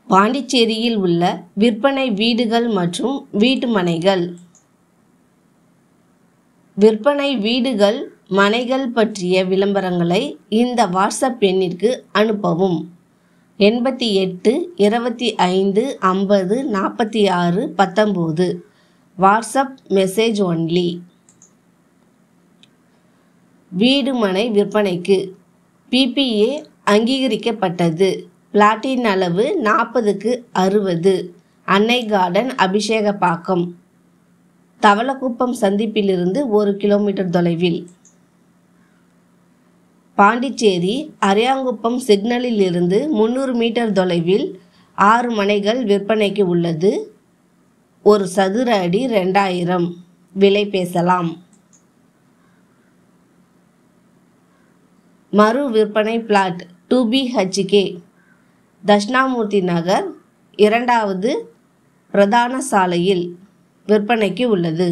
பாண்டிச்சேரியில் உள்ள விற்பனை வீடுகள் மற்றும் வீட்டுமனைகள் விற்பனை வீடுகள் மனைகள் பற்றிய விளம்பரங்களை இந்த வாட்ஸ்அப் எண்ணிற்கு அனுப்பவும் எண்பத்தி எட்டு இருபத்தி ஐந்து ஐம்பது நாற்பத்தி ஆறு பத்தொம்போது வாட்ஸ்அப் மெசேஜ் ஒன்லி வீடு மனை விற்பனைக்கு பிபிஏ அங்கீகரிக்கப்பட்டது பிளாட்டின் அளவு நாற்பதுக்கு அறுபது அன்னை கார்டன் அபிஷேகப்பாக்கம் தவளக்குப்பம் சந்திப்பிலிருந்து ஒரு கிலோமீட்டர் தொலைவில் பாண்டிச்சேரி அரியாங்குப்பம் சிக்னலில் இருந்து முந்நூறு மீட்டர் தொலைவில் ஆறு மனைகள் விற்பனைக்கு உள்ளது ஒரு சதுர அடி ரெண்டாயிரம் விலை பேசலாம் மறு விற்பனை flat two BHK Dakshinamurthy Nagar இரண்டாவது பிரதான சாலையில் விற்பனைக்கு உள்ளது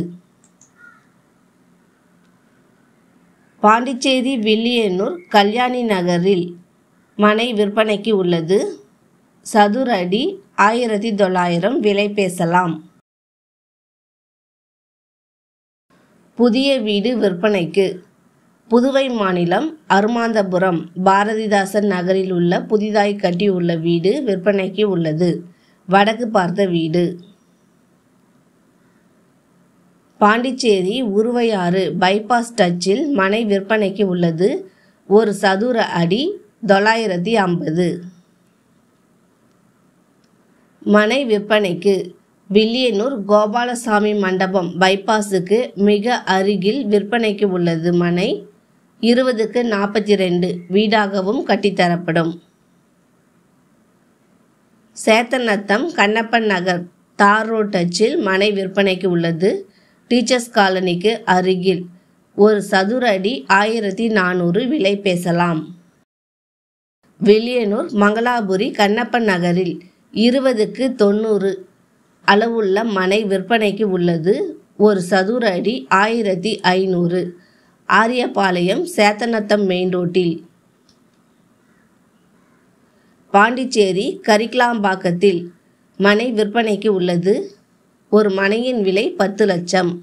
பாண்டிச்சேரி வில்லியனூர் கல்யாணி நகரில் மனை விற்பனைக்கு உள்ளது சதுர அடி ஆயிரத்தி தொள்ளாயிரம் விலை பேசலாம் புதிய வீடு விற்பனைக்கு புதுவை மாநிலம் அருமாந்தபுரம் பாரதிதாசன் நகரில் உள்ள புதிதாய் கட்டியுள்ள வீடு விற்பனைக்கு உள்ளது வடக்கு பார்த்த வீடு பாண்டிச்சேரி உருவையாறு பைபாஸ் டச்சில் மனை விற்பனைக்கு உள்ளது ஒரு சதுர அடி தொள்ளாயிரத்தி ஐம்பது மனை விற்பனைக்கு வில்லியனூர் கோபாலசாமி மண்டபம் பைபாஸுக்கு மிக அருகில் விற்பனைக்கு உள்ளது மனை இருபதுக்கு நாற்பத்தி ரெண்டு வீடாகவும் கட்டித்தரப்படும் சேத்தநத்தம் கண்ணப்பன் நகர் தார் ரோட் டச்சில் மனை விற்பனைக்கு உள்ளது டீச்சர்ஸ் காலனிக்கு அருகில் ஒரு சதுர அடி ஆயிரத்தி நானூறு விலை பேசலாம் வில்லியனூர் மங்களாபுரி கண்ணப்பன் நகரில் இருபதுக்கு தொண்ணூறு அளவுள்ள மனை விற்பனைக்கு உள்ளது ஒரு சதுர அடி ஆயிரத்தி ஐநூறு ஆரியபாளையம் சேத்தநத்தம் மெயின் ரோட்டில் பாண்டிச்சேரி கரிக்கலாம்பாக்கத்தில் மனை விற்பனைக்கு உள்ளது ஒரு மனையின் விலை பத்து லட்சம்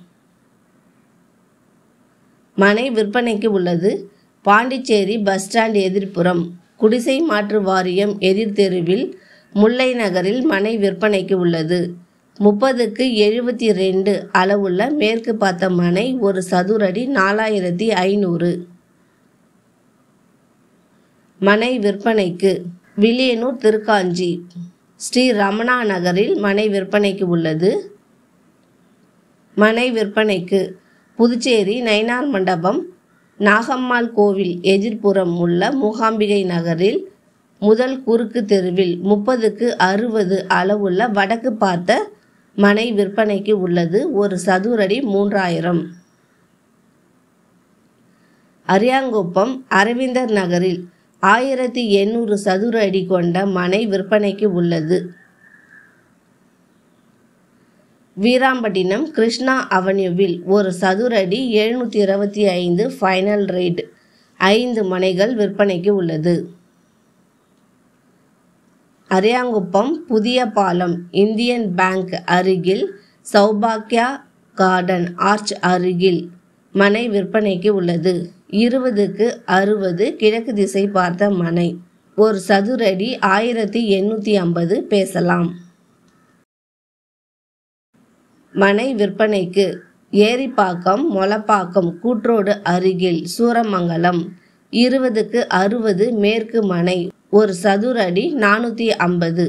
மனை விற்பனைக்கு உள்ளது பாண்டிச்சேரி பஸ் ஸ்டாண்ட் எதிர்ப்புறம் குடிசை மாற்று வாரியம் எதிர்த்தெருவில் முல்லை நகரில் மனை விற்பனைக்கு உள்ளது முப்பதுக்கு எழுபத்தி ரெண்டு அளவுள்ள மேற்கு பார்த்த மனை ஒரு சதுரடி நாலாயிரத்தி ஐநூறு மனை விற்பனைக்கு வில்லியனூர் திருக்காஞ்சி ஸ்ரீ ரமணா நகரில் மனை விற்பனைக்கு உள்ளது மனை விற்பனைக்கு புதுச்சேரி நயினார் மண்டபம் நாகம்மாள் கோவில் எதிர்ப்புறம் உள்ள மூகாம்பிகை நகரில் முதல் குறுக்கு தெருவில் முப்பதுக்கு அறுபது அளவுள்ள வடக்கு பார்த்த மனை விற்பனைக்கு உள்ளது ஒரு சதுரடி மூன்றாயிரம் அரியாங்குப்பம் அரவிந்தர் நகரில் ஆயிரத்தி எண்ணூறு சதுர அடி கொண்ட மனை விற்பனைக்கு உள்ளது வீராம்பட்டினம் கிருஷ்ணா அவென்யூவில் ஒரு சதுர அடி எழுநூற்றி இருபத்தி ஐந்து ஃபைனல் ரேட் ஐந்து மனைகள் விற்பனைக்கு உள்ளது அரியாங்குப்பம் புதிய பாலம் இந்தியன் பேங்க் அருகில் சௌபாக்கியா கார்டன் ஆர்ச் அருகில் மனை விற்பனைக்கு உள்ளது இருபதுக்கு அறுபது கிழக்கு திசை பார்த்த மனை ஒரு சதுரடி ஆயிரத்தி எண்ணூற்றி ஐம்பது பேசலாம் மனை விற்பனைக்கு ஏரிப்பாக்கம் மொளப்பாக்கம் கூட்ரோடு அருகில் சூரமங்கலம் இருபதுக்கு அறுபது மேற்கு மனை ஒரு சதுர அடி நானூற்றி ஐம்பது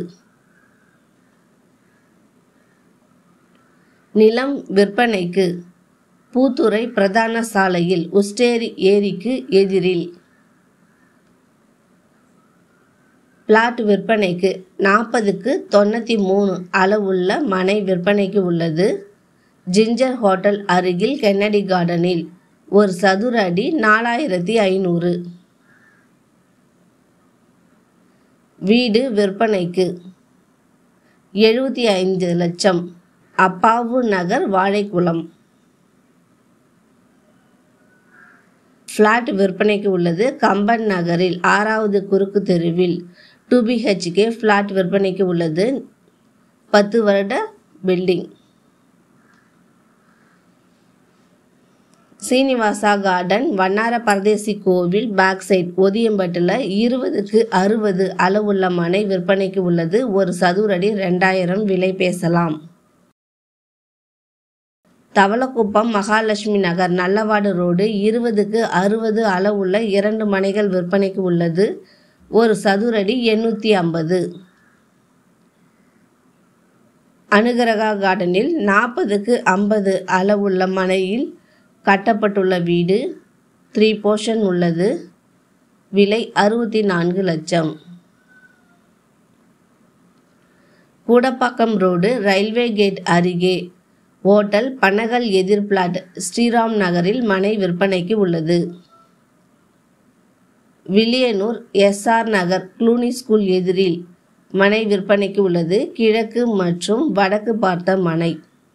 நிலம் விற்பனைக்கு பூத்துறை பிரதான சாலையில் உஸ்டேரி ஏரிக்கு எதிரில் பிளாட் விற்பனைக்கு நாற்பதுக்கு தொண்ணூற்றி மூணு அளவுள்ள மனை விற்பனைக்கு உள்ளது ஜிஞ்சர் ஹோட்டல் அருகில் கென்னடி கார்டனில் ஒரு சதுர அடி நாலாயிரத்தி ஐநூறு வீடு விற்பனைக்கு எழுபத்தி ஐந்து லட்சம் அப்பாவு நகர் வாழைக்குளம் ஃப்ளாட் விற்பனைக்கு உள்ளது கம்பன் நகரில் ஆறாவது குறுக்கு தெருவில் டூ பிஹெச்கே ஃப்ளாட் விற்பனைக்கு உள்ளது பத்து வருட பில்டிங் சீனிவாசா கார்டன் வண்ணார பரதேசி கோவில் பேக் சைட் ஒதியம்பட்டில் இருபதுக்கு அறுபது அளவுள்ள மனை விற்பனைக்கு உள்ளது ஒரு சதுரடி ரெண்டாயிரம் விலை பேசலாம் தவளக்குப்பம் மகாலட்சுமி நகர் நல்லவாடு ரோடு இருபதுக்கு அறுபது அளவுள்ள இரண்டு மனைகள் விற்பனைக்கு உள்ளது ஒரு சதுரடி எண்ணூற்றி ஐம்பது அனுகிரகா கார்டனில் நாற்பதுக்கு ஐம்பது அளவுள்ள மனையில் கட்டப்பட்டுள்ள வீடு த்ரீ போர்ஷன் உள்ளது விலை அறுபத்தி நான்கு லட்சம் கூடப்பாக்கம் ரோடு ரயில்வே கேட் அருகே ஓட்டல் பனகல் எதிர் பிளாட் ஸ்ரீராம் நகரில் மனை விற்பனைக்கு உள்ளது Villianur SR Nagar Cluny school எதிரில் மனை விற்பனைக்கு உள்ளது கிழக்கு மற்றும் வடக்கு பார்த்த மனை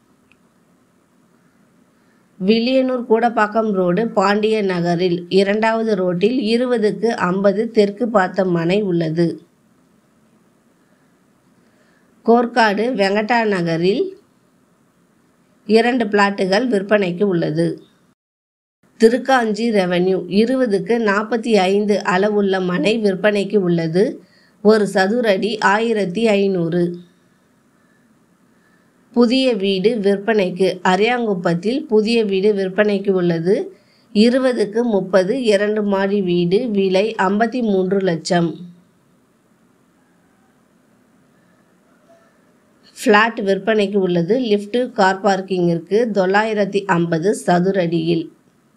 வில்லியனூர் கூடப்பாக்கம் ரோடு பாண்டிய நகரில் இரண்டாவது ரோட்டில் இருபதுக்கு ஐம்பது தெற்கு பார்த்த மனை உள்ளது கோர்க்காடு வெங்கடா நகரில் இரண்டு பிளாட்டுகள் விற்பனைக்கு உள்ளது திருக்காஞ்சி ரெவென்யூ இருபதுக்கு நாற்பத்தி ஐந்து அளவுள்ள மனை விற்பனைக்கு உள்ளது ஒரு சதுரடி ஆயிரத்தி ஐநூறு புதிய வீடு விற்பனைக்கு அரியாங்குப்பத்தில் புதிய வீடு விற்பனைக்கு உள்ளது இருபதுக்கு முப்பது இரண்டு மாடி வீடு விலை ஐம்பத்தி மூன்று லட்சம் ஃப்ளாட் விற்பனைக்கு உள்ளது லிஃப்ட் கார் பார்க்கிங்கிற்கு தொள்ளாயிரத்தி ஐம்பது சதுரடியில்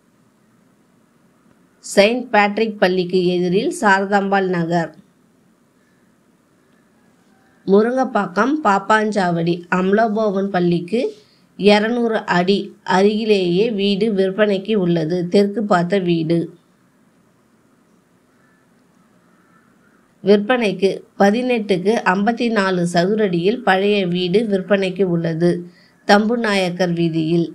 செயின்ட் பேட்ரிக் பள்ளிக்கு எதிரில் சாரதாம்பாள் நகர் முருங்கப்பாக்கம் பாப்பாஞ்சாவடி அம்லபோவன் பள்ளிக்கு இரநூறு அடி அருகிலேயே வீடு விற்பனைக்கு உள்ளது தெற்கு பார்த்த வீடு விற்பனைக்கு பதினெட்டுக்கு ஐம்பத்தி நாலு சதுரடியில் பழைய வீடு விற்பனைக்கு உள்ளது தம்புநாயக்கர் வீதியில்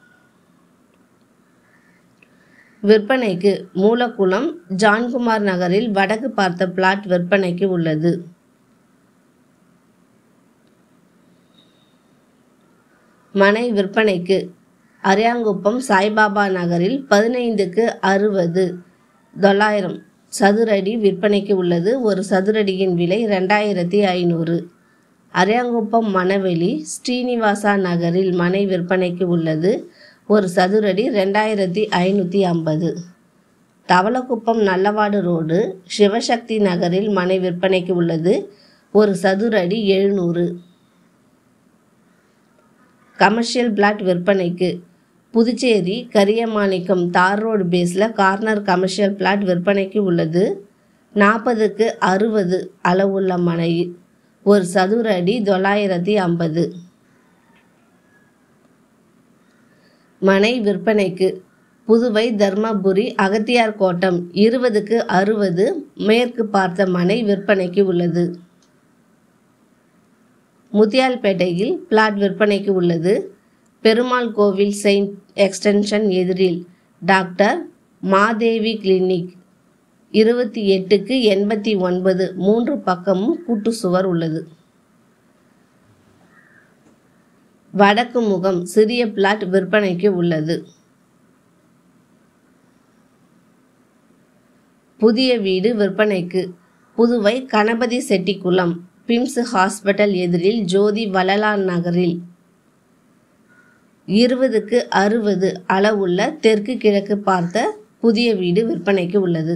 விற்பனைக்கு மூலக்குளம் ஜான்குமார் நகரில் வடக்கு பார்த்த பிளாட் விற்பனைக்கு உள்ளது மனை விற்பனைக்கு அரியாங்குப்பம் சாய்பாபா நகரில் பதினைந்துக்கு அறுபது தொள்ளாயிரம் சதுரடி விற்பனைக்கு உள்ளது ஒரு சதுரடியின் விலை ரெண்டாயிரத்தி ஐநூறு அரியாங்குப்பம் மணவெளி ஸ்ரீனிவாசா நகரில் மனை விற்பனைக்கு உள்ளது ஒரு சதுரடி ரெண்டாயிரத்தி ஐநூற்றி ஐம்பது தவளக்குப்பம் நல்லவாடு ரோடு சிவசக்தி நகரில் மனை விற்பனைக்கு உள்ளது ஒரு சதுரடி எழுநூறு கமர்ஷியல் பிளாட் விற்பனைக்கு புதுச்சேரி கரியமாணிக்கம் தார் ரோடு பேஸில் கார்னர் கமர்ஷியல் பிளாட் விற்பனைக்கு உள்ளது நாற்பதுக்கு அறுபது அளவுள்ள மனை ஒரு சதுர அடி தொள்ளாயிரத்தி ஐம்பது மனை விற்பனைக்கு புதுவை தர்மபுரி அகத்தியார் கோட்டம் இருபதுக்கு அறுபது மேற்கு பார்த்த மனை விற்பனைக்கு உள்ளது முத்தியால்பேட்டையில் பிளாட் விற்பனைக்கு உள்ளது பெருமாள் கோவில் செயின்ட் எக்ஸ்டென்ஷன் எதிரில் டாக்டர் மாதேவி கிளினிக் இருபத்தி எட்டுக்கு எண்பத்தி ஒன்பது மூன்று பக்கமும் கூட்டு சுவர் உள்ளது வடக்கு முகம் சிறிய பிளாட் விற்பனைக்கு உள்ளது புதிய வீடு விற்பனைக்கு புதுவை கணபதி செட்டிக்குளம் பிம்ஸ் ஹாஸ்பிட்டல் எதிரில் ஜோதி வள்ளலார் நகரில் இருபதுக்கு அறுபது அளவுள்ள தெற்கு கிழக்கு பார்த்த புதிய வீடு விற்பனைக்கு உள்ளது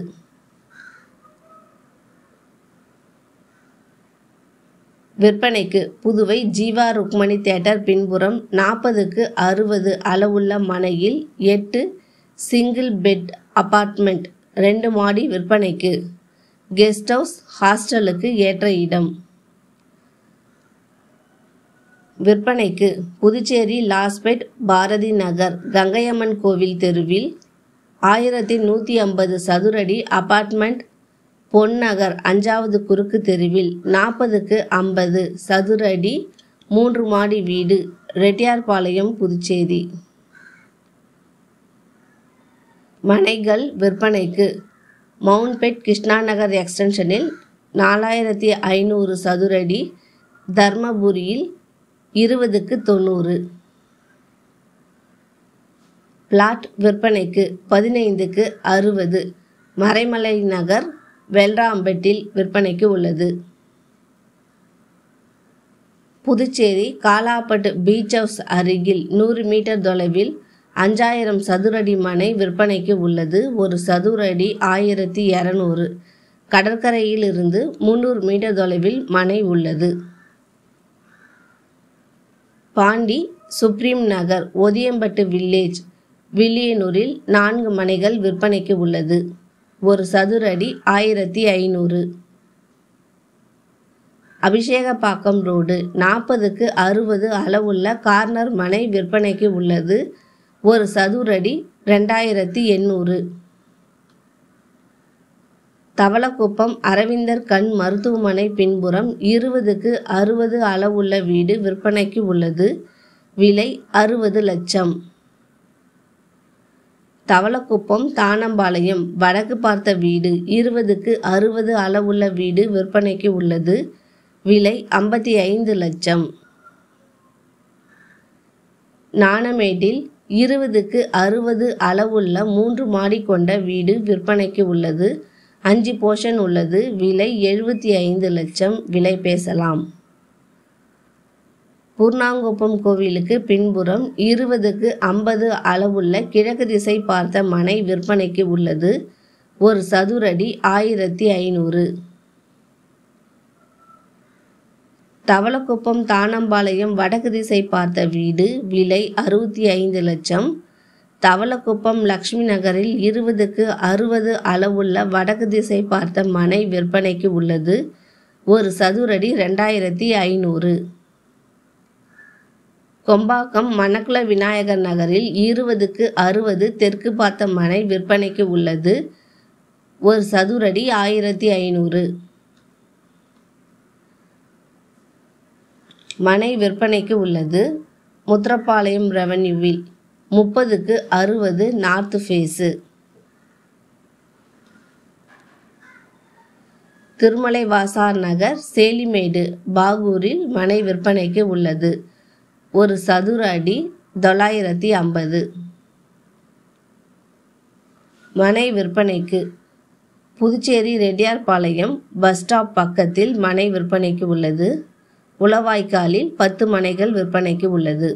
விற்பனைக்கு புதுவை ஜீவா ருக்மணி தேட்டர் பின்புறம் நாற்பதுக்கு அறுபது அளவுள்ள மனையில் எட்டு சிங்கிள் பெட் அபார்ட்மெண்ட் ரெண்டு மாடி விற்பனைக்கு கெஸ்ட் ஹவுஸ் ஹாஸ்டலுக்கு ஏற்ற இடம் விற்பனைக்கு புதுச்சேரி லாஸ்பேட் பாரதி நகர் கங்கையம்மன் கோவில் தெருவில் ஆயிரத்தி நூற்றி ஐம்பது சதுரடி அபார்ட்மெண்ட் பொன்னகர் அஞ்சாவது குறுக்கு தெருவில் நாற்பதுக்கு ஐம்பது சதுரடி மூன்று மாடி வீடு ரெட்டியார்பாளையம் புதுச்சேரி மனைகள் விற்பனைக்கு மவுண்ட்பேட் கிருஷ்ணா நகர் எக்ஸ்டென்ஷனில் நாலாயிரத்தி ஐநூறு சதுரடி தர்மபுரியில் இருபதுக்கு தொண்ணூறு பிளாட் விற்பனைக்கு பதினைந்துக்கு அறுபது மறைமலை நகர் வெல்ராம்பெட்டில் விற்பனைக்கு உள்ளது புதுச்சேரி காலாப்பட்டு பீச் ஹவுஸ் அருகில் நூறு மீட்டர் தொலைவில் அஞ்சாயிரம் சதுரடி மனை விற்பனைக்கு உள்ளது ஒரு சதுரடி ஆயிரத்தி இரநூறு கடற்கரையில் இருந்து முந்நூறு மீட்டர் தொலைவில் மனை உள்ளது பாண்டி சுப்ரீம் நகர் ஒதியம்பட்டு வில்லேஜ் வில்லியனூரில் நான்கு மனைகள் விற்பனைக்கு உள்ளது ஒரு சதுரடி ஆயிரத்தி ஐநூறு அபிஷேகப்பாக்கம் ரோடு நாற்பதுக்கு அறுபது அளவுள்ள கார்னர் மனை விற்பனைக்கு உள்ளது ஒரு சதுரடி ரெண்டாயிரத்தி எண்ணூறு தவளக்குப்பம் அரவிந்தர் கண் மருத்துவமனை பின்புறம் இருபதுக்கு அறுபது அளவுள்ள வீடு விற்பனைக்கு உள்ளது விலை அறுபது லட்சம் தவளக்குப்பம் தானம்பாளையம் வடக்கு பார்த்த வீடு இருபதுக்கு அறுபது அளவுள்ள வீடு விற்பனைக்கு உள்ளது விலை ஐம்பத்தி ஐந்து லட்சம் நாணமேட்டில் இருபதுக்கு அறுபது அளவுள்ள மூன்று மாடி கொண்ட வீடு விற்பனைக்கு உள்ளது அஞ்சு போர்ஷன் உள்ளது விலை எழுபத்தி ஐந்து லட்சம் விலை பேசலாம் பூர்ணாங்குப்பம் கோவிலுக்கு பின்புறம் இருபதுக்கு ஐம்பது அளவுள்ள கிழக்கு திசை பார்த்த மனை விற்பனைக்கு உள்ளது ஒரு சதுரடி ஆயிரத்தி ஐநூறு தவளக்குப்பம் தானம்பாளையம் வடக்கு திசை பார்த்த வீடு விலை அறுபத்தி ஐந்து லட்சம் தவளக்குப்பம் லக்ஷ்மி நகரில் இருபதுக்கு அறுபது அளவுள்ள வடக்கு திசை பார்த்த மனை விற்பனைக்கு உள்ளது ஒரு சதுரடி ரெண்டாயிரத்தி ஐநூறு கொம்பாக்கம் மணக்குள விநாயகர் நகரில் இருபதுக்கு அறுபது தெற்கு பார்த்த மனை விற்பனைக்கு உள்ளது ஒரு சதுரடி ஆயிரத்தி ஐநூறு மனை விற்பனைக்கு உள்ளது முத்திரப்பாளையம் ரெவன்யூவில் முப்பதுக்கு அறுபது நார்த் ஃபேஸு திருமலை வாசார் நகர் சேலிமேடு பாகூரில் மனை விற்பனைக்கு உள்ளது ஒரு சதுர அடி தொள்ளாயிரத்தி ஐம்பது மனை விற்பனைக்கு புதுச்சேரி ரெட்டியார்பாளையம் பஸ் ஸ்டாப் பக்கத்தில் மனை விற்பனைக்கு உள்ளது உளவாய்க்காலில் பத்து மனைகள் விற்பனைக்கு உள்ளது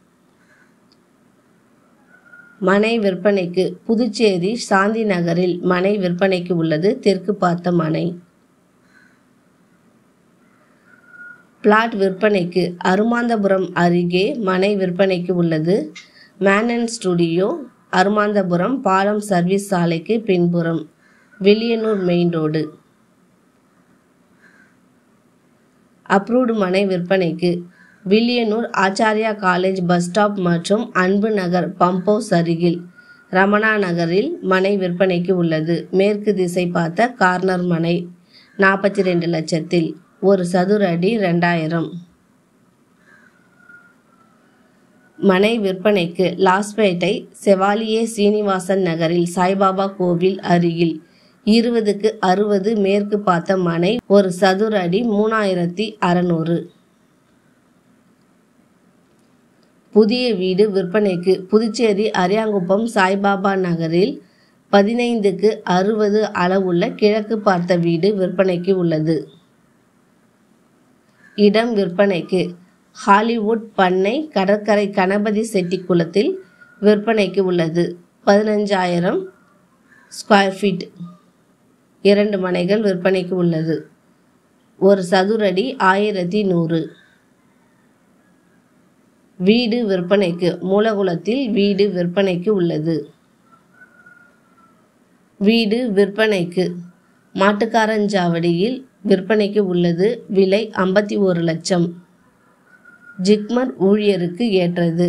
மனை விற்பனைக்கு புதுச்சேரி சாந்தி நகரில் மனை விற்பனைக்கு உள்ளது தெற்கு பார்த்த மனை பிளாட் விற்பனைக்கு அருமாந்தபுரம் அருகே மனை விற்பனைக்கு உள்ளது மேனன் ஸ்டுடியோ அருமாந்தபுரம் பாலம் சர்வீஸ் சாலைக்கு பின்புறம் வில்லியனூர் மெயின் ரோடு அப்ரூவ்டு மனை விற்பனைக்கு Villianur Acharya college bus stop மற்றும் அன்பு நகர் பம்ப் ஹவுஸ் அருகில் ரமணா நகரில் மனை விற்பனைக்கு உள்ளது மேற்கு திசை பார்த்த கார்னர் மனை நாற்பத்தி ரெண்டு லட்சத்தில் ஒரு சதுர அடி ரெண்டாயிரம் மனை விற்பனைக்கு லாஸ்பேட்டை செவாலியே சீனிவாசன் நகரில் சாய்பாபா கோவில் அருகில் இருபதுக்கு அறுபது மேற்கு பார்த்த மனை ஒரு சதுர அடி மூணாயிரத்தி அறநூறு புதிய வீடு விற்பனைக்கு புதுச்சேரி அரியாங்குப்பம் சாய்பாபா நகரில் பதினைந்துக்கு அறுபது அளவுள்ள கிழக்கு பார்த்த வீடு விற்பனைக்கு உள்ளது இடம் விற்பனைக்கு ஹாலிவுட் பண்ணை கடற்கரை கணபதி செட்டிக்குளத்தில் விற்பனைக்கு உள்ளது பதினஞ்சாயிரம் ஸ்கொயர் ஃபீட் இரண்டு மனைகள் விற்பனைக்கு உள்ளது ஒரு சதுரடி ஆயிரத்தி நூறு வீடு விற்பனைக்கு மூலகுளத்தில் வீடு விற்பனைக்கு உள்ளது வீடு விற்பனைக்கு மாட்டுக்காரஞ்சாவடியில் விற்பனைக்கு உள்ளது விலை ஐம்பத்தி ஒரு லட்சம் ஜிக்மர் ஊழியருக்கு ஏற்றது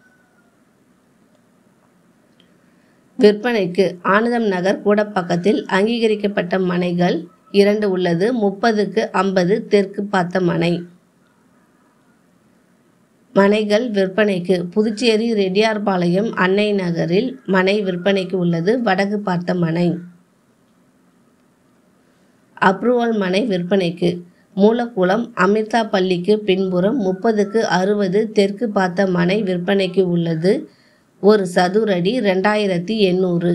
விற்பனைக்கு ஆனந்தம் நகர் கூடப்பக்கத்தில் அங்கீகரிக்கப்பட்ட மனைகள் இரண்டு உள்ளது முப்பதுக்கு ஐம்பது தெற்கு பார்த்த மனை மனைகள் விற்பனைக்கு புதுச்சேரி ரெட்டியார்பாளையம் அன்னை நகரில் மனை விற்பனைக்கு உள்ளது வடக்கு பார்த்த மனை அப்ரூவல் மனை விற்பனைக்கு மூலக்குளம் அமிர்தா பள்ளிக்கு பின்புறம் முப்பதுக்கு அறுபது தெற்கு பார்த்த மனை விற்பனைக்கு உள்ளது ஒரு சதுரடி ரெண்டாயிரத்தி எண்ணூறு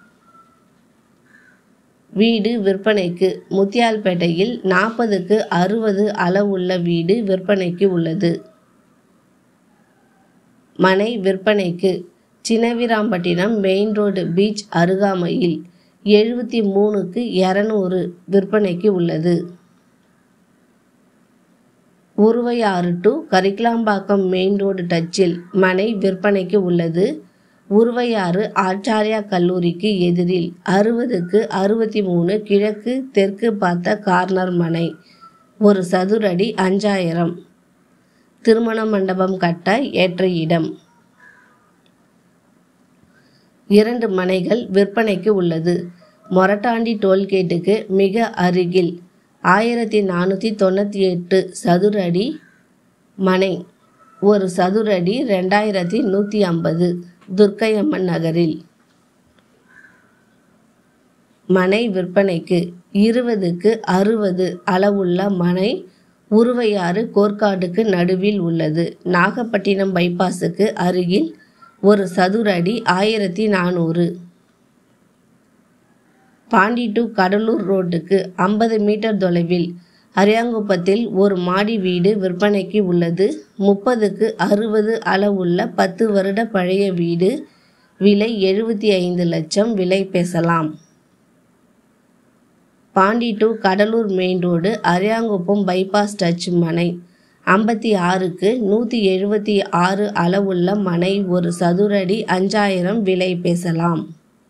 வீடு விற்பனைக்கு முத்தியால்பேட்டையில் நாற்பதுக்கு அறுபது அளவுள்ள வீடு விற்பனைக்கு உள்ளது மனை விற்பனைக்கு சின்னவீராம்பட்டினம் மெயின் ரோடு பீச் அருகாமையில் எழுபத்தி மூணுக்கு இரநூறு விற்பனைக்கு உள்ளது Uruvaiyaru to Karikalampakkam main road டச்சில் மனை விற்பனைக்கு உள்ளது உருவையாறு ஆச்சாரியா கல்லூரிக்கு எதிரில் அறுபதுக்கு அறுபத்தி மூணு கிழக்கு தெற்கு பார்த்த கார்னர் மனை ஒரு சதுரடி அஞ்சாயிரம் திருமண மண்டபம் கட்ட ஏற்ற இடம் இரண்டு மனைகள் விற்பனைக்கு உள்ளது மொரட்டாண்டி டோல்கேட்டுக்கு மிக அருகில் ஆயிரத்தி நானூற்றி தொண்ணூற்றி எட்டு சதுர அடி மனை ஒரு சதுரடி ரெண்டாயிரத்தி நூற்றி ஐம்பது துர்க்கையம்மன் நகரில் மனை விற்பனைக்கு இருபதுக்கு அறுபது அளவுள்ள மனை உருவையாறு கோர்க்காடுக்கு நடுவில் உள்ளது நாகப்பட்டினம் பைபாஸுக்கு அருகில் ஒரு சதுர அடி ஆயிரத்தி நானூறு பாண்டி டு கடலூர் ரோட்டுக்கு ஐம்பது மீட்டர் தொலைவில் அரியாங்குப்பத்தில் ஒரு மாடி வீடு விற்பனைக்கு உள்ளது முப்பதுக்கு அறுபது அளவுள்ள பத்து வருட பழைய வீடு விலை எழுபத்தி ஐந்து லட்சம் விலை பேசலாம் Pondy to Cuddalore main road Ariyankuppam bypass touch மனை ஐம்பத்தி ஆறுக்கு நூற்றி எழுபத்தி ஆறு அளவுள்ள மனை ஒரு சதுரடி அஞ்சாயிரம் விலை பேசலாம்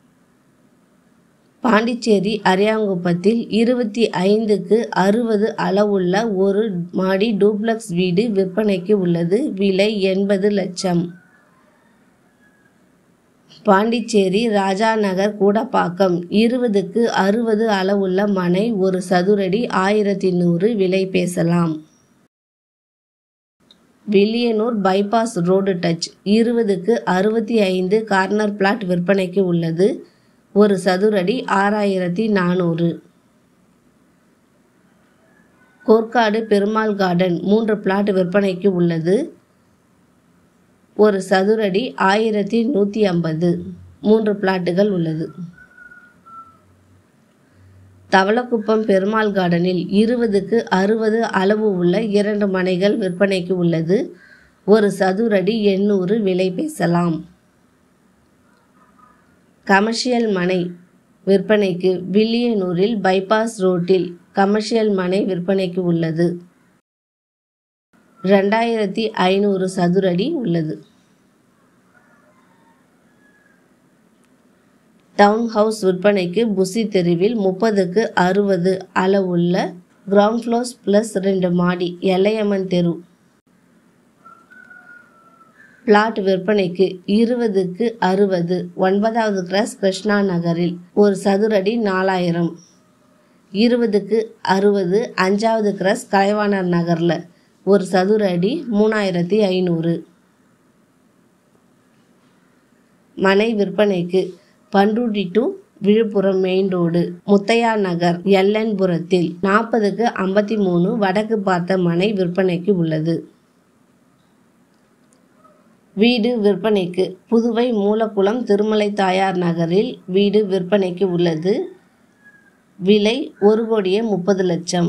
பாண்டிச்சேரி அரியாங்குப்பத்தில் இருபத்தி ஐந்துக்கு அறுபது அளவுள்ள ஒரு மாடி டூப்ளக்ஸ் வீடு விற்பனைக்கு உள்ளது விலை எண்பது லட்சம் பாண்டிச்சேரி ராஜா நகர் கூடப்பாக்கம் இருபதுக்கு அறுபது அளவுள்ள மனை ஒரு சதுரடி ஆயிரத்தி நூறு விலை பேசலாம் வில்லியனூர் பைபாஸ் ரோடு டச் இருபதுக்கு அறுபத்தி ஐந்து கார்னர் பிளாட் விற்பனைக்கு உள்ளது ஒரு சதுரடி ஆறாயிரத்தி நானூறு கோர்க்காடு பெருமாள் கார்டன் மூன்று பிளாட் விற்பனைக்கு உள்ளது ஒரு சதுரடி ஆயிரத்தி நூற்றி ஐம்பது மூன்று பிளாட்டுகள் உள்ளது தவளக்குப்பம் பெருமாள் கார்டனில் இருபதுக்கு அறுபது அளவு உள்ள இரண்டு மனைகள் விற்பனைக்கு உள்ளது ஒரு சதுரடி எண்ணூறு விலை பேசலாம் கமர்ஷியல் மனை விற்பனைக்கு வில்லியனூரில் பைபாஸ் ரோட்டில் கமர்ஷியல் மனை விற்பனைக்கு உள்ளது ரெண்டாயிரத்தி ஐநூறு சதுரடி உள்ளது டவுன் ஹவுஸ் விற்பனைக்கு புசி தெருவில் முப்பதுக்கு அறுபது அளவுள்ள கிரவுண்ட் ஃப்ளோர்ஸ் ப்ளஸ் ரெண்டு மாடி எல்லையம்மன் தெரு பிளாட் விற்பனைக்கு இருபதுக்கு அறுபது ஒன்பதாவது கிராஸ் கிருஷ்ணா நகரில் ஒரு சதுரடி நாலாயிரம் இருபதுக்கு அறுபது அஞ்சாவது கிராஸ் கலைவாணர் நகரில் ஒரு சதுர அடி மூணாயிரத்தி ஐநூறு மனை விற்பனைக்கு Panruti to Villupuram main road Muthaiya Nagar எல்லன்புரத்தில் நாற்பதுக்கு ஐம்பத்தி மூணு வடக்கு பார்த்த மனை விற்பனைக்கு உள்ளது வீடு விற்பனைக்கு புதுவை மூலக்குளம் திருமலை தாயார் நகரில் வீடு விற்பனைக்கு உள்ளது விலை ஒரு கோடியே முப்பது லட்சம்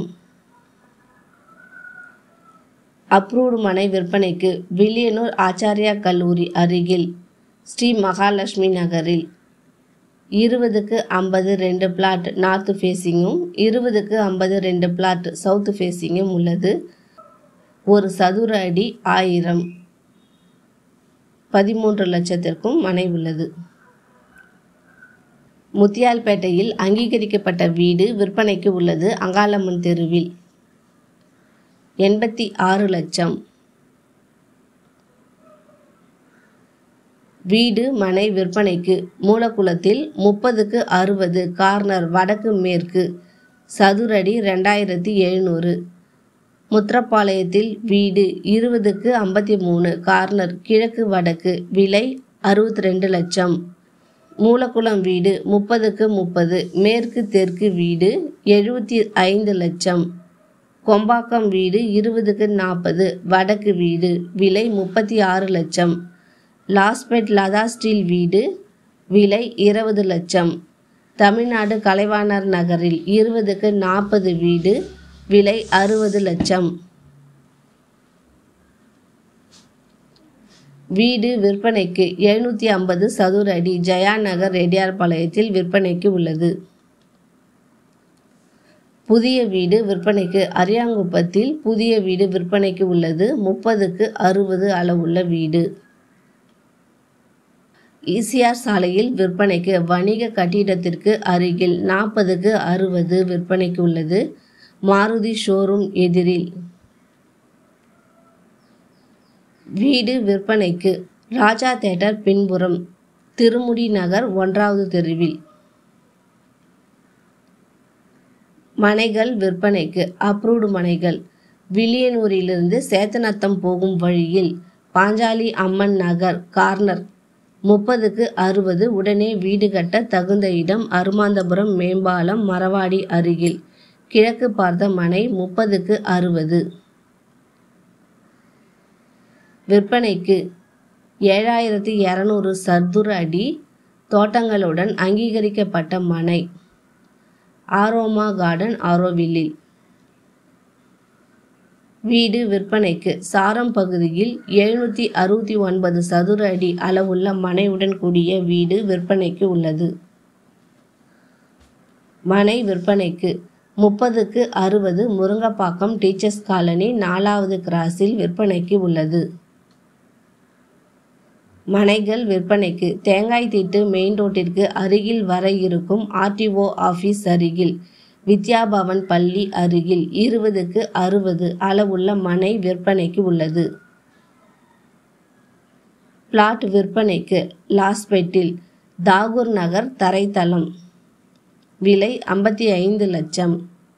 அப்ரூவ்டு மனை விற்பனைக்கு வில்லியனூர் ஆச்சாரியா கல்லூரி அருகில் ஸ்ரீ மகாலட்சுமி நகரில் இருபதுக்கு ஐம்பது ரெண்டு பிளாட் நார்த் ஃபேஸிங்கும் இருபதுக்கு ஐம்பது ரெண்டு பிளாட் சவுத் ஃபேஸிங்கும் உள்ளது ஒரு சதுர அடி ஆயிரம் பதிமூன்று லட்சத்திற்கும் மனை உள்ளது முத்தியால்பேட்டையில் அங்கீகரிக்கப்பட்ட வீடு விற்பனைக்கு உள்ளது அங்காளம்மன் தெருவில் எண்பத்தி ஆறு லட்சம் வீடு மனை விற்பனைக்கு மூலக்குளத்தில் முப்பதுக்கு அறுபது கார்னர் வடக்கு மேற்கு சதுரடி ரெண்டாயிரத்தி எழுநூறு முத்திரப்பாளையத்தில் வீடு இருபதுக்கு ஐம்பத்தி மூணு கார்னர் கிழக்கு வடக்கு விலை அறுபத்தி ரெண்டு லட்சம் மூலக்குளம் வீடு முப்பதுக்கு முப்பது மேற்கு தெற்கு வீடு எழுபத்தி ஐந்து லட்சம் கொம்பாக்கம் வீடு இருபதுக்கு நாற்பது வடக்கு வீடு விலை முப்பத்தி ஆறு லட்சம் லாஸ்பெட் லதா ஸ்டீல் வீடு விலை இருபது லட்சம் தமிழ்நாடு கலைவாணர் நகரில் இருபதுக்கு நாற்பது வீடு விலை அறுபது லட்சம் வீடு விற்பனைக்கு எழுநூற்றி ஐம்பது சதுர அடி ஜெயா நகர் ரெட்டியார்பாளையத்தில் விற்பனைக்கு உள்ளது புதிய வீடு விற்பனைக்கு அரியாங்குப்பத்தில் புதிய வீடு விற்பனைக்கு உள்ளது முப்பதுக்கு அறுபது அளவுள்ள வீடு ஈசிஆர் சாலையில் விற்பனைக்கு வணிக கட்டிடத்திற்கு அருகில் நாற்பதுக்கு அறுபது விற்பனைக்கு உள்ளது மாருதி ஷோரூம் எதிரில் வீடு விற்பனைக்கு ராஜா தேட்டர் பின்புறம் திருமுடி நகர் ஒன்றாவது தெருவில் மனைகள் விற்பனைக்கு அப்ரூவ்டு மனைகள் வில்லியனூரிலிருந்து சேத்தநத்தம் போகும் வழியில் பாஞ்சாலி அம்மன் நகர் கார்னர் முப்பதுக்கு அறுபது உடனே வீடு கட்ட தகுந்த இடம் அருமாந்தபுரம் மேம்பாலம் மரவாடி அருகில் கிழக்கு பார்த்த மனை முப்பதுக்கு அறுபது விற்பனைக்கு ஏழாயிரத்தி இரநூறு சதுர அடி தோட்டங்களுடன் அங்கீகரிக்கப்பட்ட மனை ஆரோமா கார்டன் ஆரோவில்லில் வீடு விற்பனைக்கு சாரம் பகுதியில் எழுநூற்றி அறுபத்தி ஒன்பது சதுர அடி அளவுள்ள மனையுடன் கூடிய வீடு விற்பனைக்கு உள்ளது மனை விற்பனைக்கு முப்பதுக்கு அறுபது முருங்கப்பாக்கம் டீச்சர்ஸ் காலனி நாலாவது கிராஸில் விற்பனைக்கு உள்ளது மனைகள் விற்பனைக்கு தேங்காய்திட்டு மெயின் ரோட்டிற்கு அருகில் வர இருக்கும் ஆர்டிஓ ஆஃபீஸ் அருகில் வித்யாபவன் பள்ளி அருகில் இருபதுக்கு அறுபது அளவுள்ள மனை விற்பனைக்கு உள்ளது பிளாட் விற்பனைக்கு லாஸ்பெட்டில் தாகூர் நகர் தரைத்தளம் விலை ஐம்பத்தி ஐந்து லட்சம்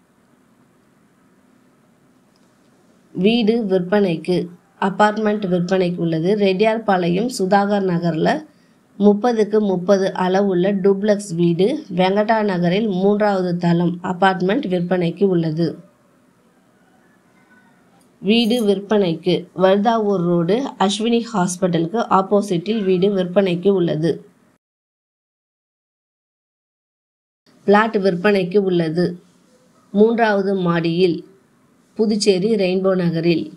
வீடு விற்பனைக்கு அப்பார்ட்மெண்ட் விற்பனைக்கு உள்ளது ரெட்டியார்பாளையம் சுதாகர் நகரில் முப்பதுக்கு முப்பது அளவுள்ள டூப்ளக்ஸ் வீடு வெங்கடா நகரில் மூன்றாவது தளம் அபார்ட்மெண்ட் விற்பனைக்கு உள்ளது வீடு விற்பனைக்கு வர்தாவூர் ரோடு அஸ்வினி ஹாஸ்பிட்டலுக்கு ஆப்போசிட்டில் வீடு விற்பனைக்கு உள்ளது பிளாட் விற்பனைக்கு உள்ளது மூன்றாவது மாடியில் புதுச்சேரி ரெயின்போ நகரில்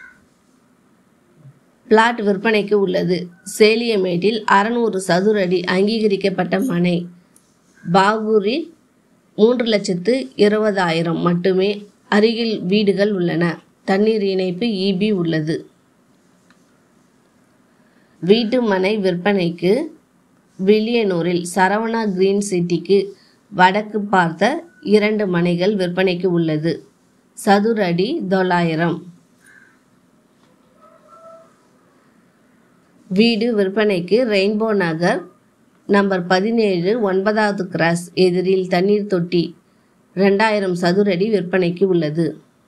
பிளாட் விற்பனைக்கு உள்ளது சேலியமேட்டில் அறநூறு சதுர அடி அங்கீகரிக்கப்பட்ட மனை பாகூரில் மூன்று லட்சத்து இருபதாயிரம் மட்டுமே அருகில் வீடுகள் உள்ளன தண்ணீர் இணைப்பு இபி உள்ளது வீட்டு மனை விற்பனைக்கு வில்லியனூரில் சரவணா கிரீன் சிட்டிக்கு வடக்கு பார்த்த இரண்டு மனைகள் விற்பனைக்கு உள்ளது சதுர அடி தொள்ளாயிரம் வீடு விற்பனைக்கு ரெயின்போ நகர் நம்பர் பதினேழு ஒன்பதாவது கிராஸ் எதிரில் தண்ணீர் தொட்டி ரெண்டாயிரம் சதுரடி விற்பனைக்கு உள்ளது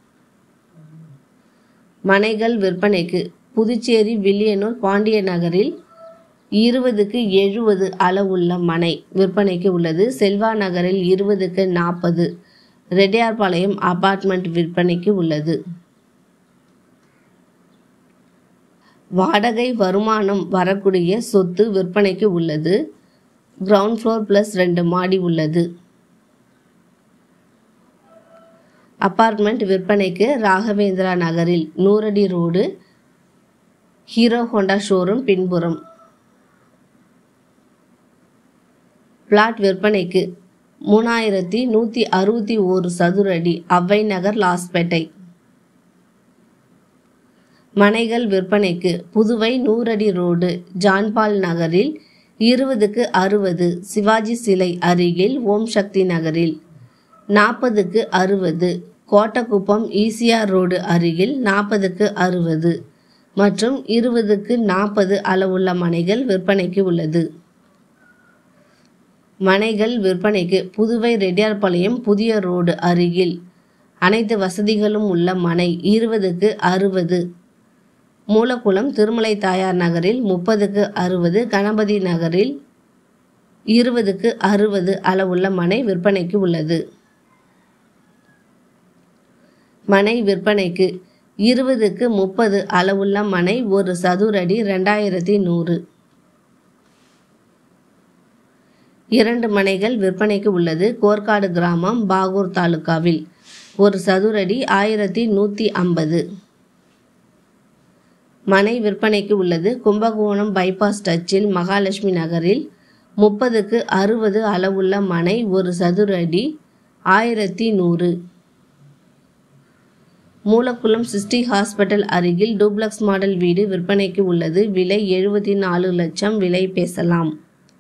மனைகள் விற்பனைக்கு புதுச்சேரி வில்லியனூர் பாண்டிய நகரில் இருபதுக்கு எழுபது அளவுள்ள மனை விற்பனைக்கு உள்ளது செல்வா நகரில் இருபதுக்கு நாற்பது ரெட்டியார்பாளையம் அபார்ட்மெண்ட் விற்பனைக்கு உள்ளது வாடகை வருமானம் வரக்கூடிய சொத்து விற்பனைக்கு உள்ளது கிரவுண்ட் ஃப்ளோர் ப்ளஸ் ரெண்டு மாடி உள்ளது அப்பார்ட்மெண்ட் விற்பனைக்கு ராகவேந்திரா நகரில் நூறடி ரோடு ஹீரோ ஹோண்டா ஷோரூம் பின்புறம் பிளாட் விற்பனைக்கு மூணாயிரத்தி நூற்றி அறுபத்தி ஓரு சதுர அடி அவ்வை நகர் லாஸ்பேட்டை மனைகள் விற்பனைக்கு புதுவை நூறடி ரோடு ஜான்பால் நகரில் இருபதுக்கு அறுபது சிவாஜி சிலை அருகில் ஓம் சக்தி நகரில் நாற்பதுக்கு அறுபது கோட்டக்குப்பம் ஈசிஆர் ரோடு அருகில் நாற்பதுக்கு அறுபது மற்றும் இருபதுக்கு நாற்பது அளவுள்ள மனைகள் விற்பனைக்கு உள்ளது மனைகள் விற்பனைக்கு புதுவை ரெட்டியார்பாளையம் புதிய ரோடு அருகில் அனைத்து வசதிகளும் உள்ள மனை இருபதுக்கு அறுபது மூலக்குளம் திருமலை தாயார் நகரில் முப்பதுக்கு அறுபது கணபதி நகரில் இருபதுக்கு அறுபது அளவுள்ள மனை விற்பனைக்கு உள்ளது மனை விற்பனைக்கு இருபதுக்கு முப்பது அளவுள்ள மனை ஒரு சதுரடி ரெண்டாயிரத்தி நூறு இரண்டு மனைகள் விற்பனைக்கு உள்ளது கோர்க்காடு கிராமம் பாகூர் தாலுகாவில் ஒரு சதுரடி ஆயிரத்தி நூற்றி ஐம்பது மனை விற்பனைக்கு உள்ளது கும்பகோணம் பைபாஸ் டச்சில் மகாலட்சுமி நகரில் முப்பதுக்கு அறுபது அளவுள்ள மனை ஒரு சதுரடி ஆயிரத்தி நூறு மூலக்குளம் சிஸ்டி ஹாஸ்பிட்டல் அருகில் டூப்ளக்ஸ் மாடல் வீடு விற்பனைக்கு உள்ளது விலை எழுபத்தி நாலு லட்சம் விலை பேசலாம்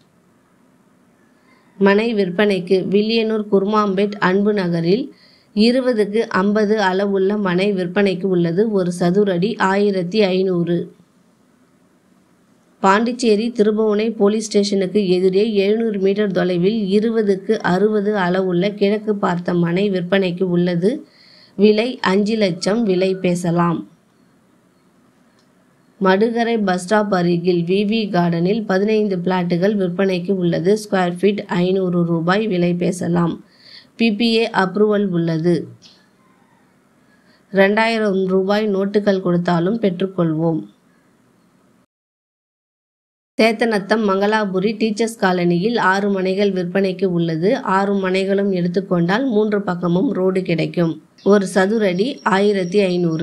மனை விற்பனைக்கு வில்லியனூர் குர்மாம்பேட் அன்பு நகரில் இருபதுக்கு ஐம்பது அளவுள்ள மனை விற்பனைக்கு உள்ளது ஒரு சதுரடி ஆயிரத்தி ஐநூறு பாண்டிச்சேரி திருபுவனை போலீஸ் ஸ்டேஷனுக்கு எதிரே எழுநூறு மீட்டர் தொலைவில் இருபதுக்கு அறுபது அளவுள்ள கிழக்கு பார்த்த மனை விற்பனைக்கு உள்ளது விலை அஞ்சு லட்சம் விலை பேசலாம் மடுகரை பஸ் ஸ்டாப் அருகில் விவி கார்டனில் பதினைந்து பிளாட்டுகள் விற்பனைக்கு உள்ளது ஸ்கொயர் ஃபீட் ஐநூறு ரூபாய் விலை பேசலாம் பிபிஏ அப்ரூவல் உள்ளது ரெண்டாயிரம் ரூபாய் நோட்டுகள் கொடுத்தாலும் பெற்றுக்கொள்வோம் சேத்தனத்தம் மங்களாபுரி டீச்சர்ஸ் காலனியில் ஆறு மனைகள் விற்பனைக்கு உள்ளது ஆறு மனைகளும் எடுத்துக்கொண்டால் மூன்று பக்கமும் ரோடு கிடைக்கும் ஒரு சதுரடி ஆயிரத்தி ஐநூறு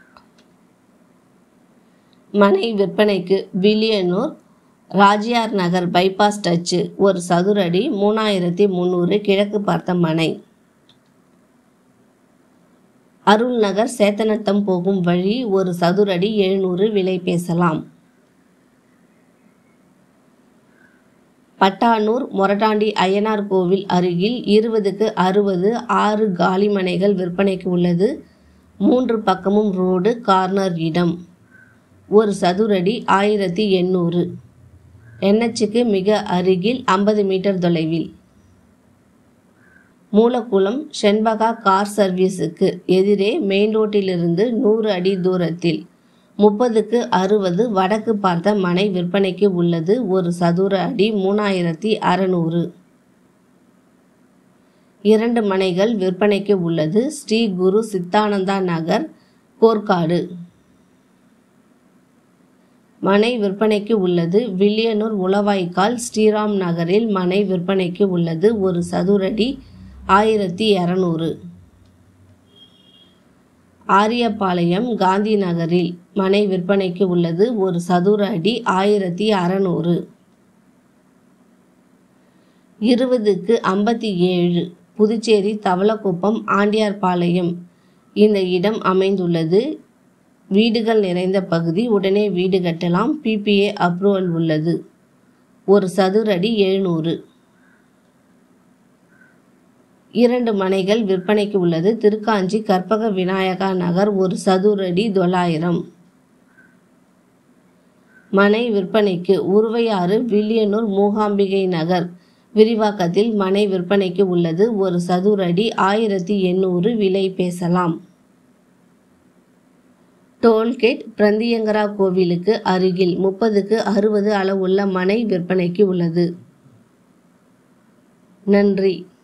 மனை விற்பனைக்கு வில்லியனூர் ராஜியார் நகர் பைபாஸ் டச்சு ஒரு சதுரடி மூணாயிரத்தி முந்நூறு கிழக்கு பார்த்த மனை அருள் நகர் சேத்தனத்தம் போகும் வழி ஒரு சதுரடி எழுநூறு விலை பேசலாம் பட்டானூர் மொரட்டாண்டி அய்யனார் கோவில் அருகில் இருபதுக்கு அறுபது ஆறு காலி மனைகள் விற்பனைக்கு உள்ளது மூன்று பக்கமும் ரோடு கார்னர் இடம் ஒரு சதுரடி ஆயிரத்தி எண்ணூறு என்ஹெச்சுக்கு மிக அருகில் ஐம்பது மீட்டர் தொலைவில் மூலக்குளம் செண்பகா கார் சர்வீஸுக்கு எதிரே மெயின் ரோட்டிலிருந்து நூறு அடி தூரத்தில் முப்பதுக்கு அறுபது வடக்கு பார்த்த மனை விற்பனைக்கு உள்ளது ஒரு சதுர அடி மூணாயிரத்தி அறநூறு இரண்டு மனைகள் விற்பனைக்கு உள்ளது ஸ்ரீ குரு சித்தானந்தா நகர் கோர்க்காடு மனை விற்பனைக்கு உள்ளது வில்லியனூர் உளவாய்க்கால் ஸ்ரீராம் நகரில் மனை விற்பனைக்கு உள்ளது ஒரு சதுரடி ஆயிரத்தி இரநூறு ஆரியபாளையம் காந்தி நகரில் மனை விற்பனைக்கு உள்ளது ஒரு சதுர அடி ஆயிரத்தி அறநூறு இருபதுக்கு ஐம்பத்தி ஏழு புதுச்சேரி தவளக்குப்பம் ஆண்டியார்பாளையம் இந்த இடம் அமைந்துள்ளது வீடுகள் நிறைந்த பகுதி உடனே வீடு கட்டலாம் பிபிஏ அப்ரூவல் உள்ளது ஒரு சதுரடி எழுநூறு இரண்டு மனைகள் விற்பனைக்கு உள்ளது திருக்காஞ்சி கற்பக விநாயகா நகர் ஒரு சதுரடி தொள்ளாயிரம் மனை விற்பனைக்கு உருவையாறு வில்லியனூர் மூகாம்பிகை நகர் விரிவாக்கத்தில் மனை விற்பனைக்கு உள்ளது ஒரு சதுரடி ஆயிரத்தி எண்ணூறு விலை பேசலாம் டோல்கேட் பிரந்தியங்கரா கோவிலுக்கு அருகில் முப்பதுக்கு அறுபது அளவுள்ள மனை விற்பனைக்கு உள்ளது நன்றி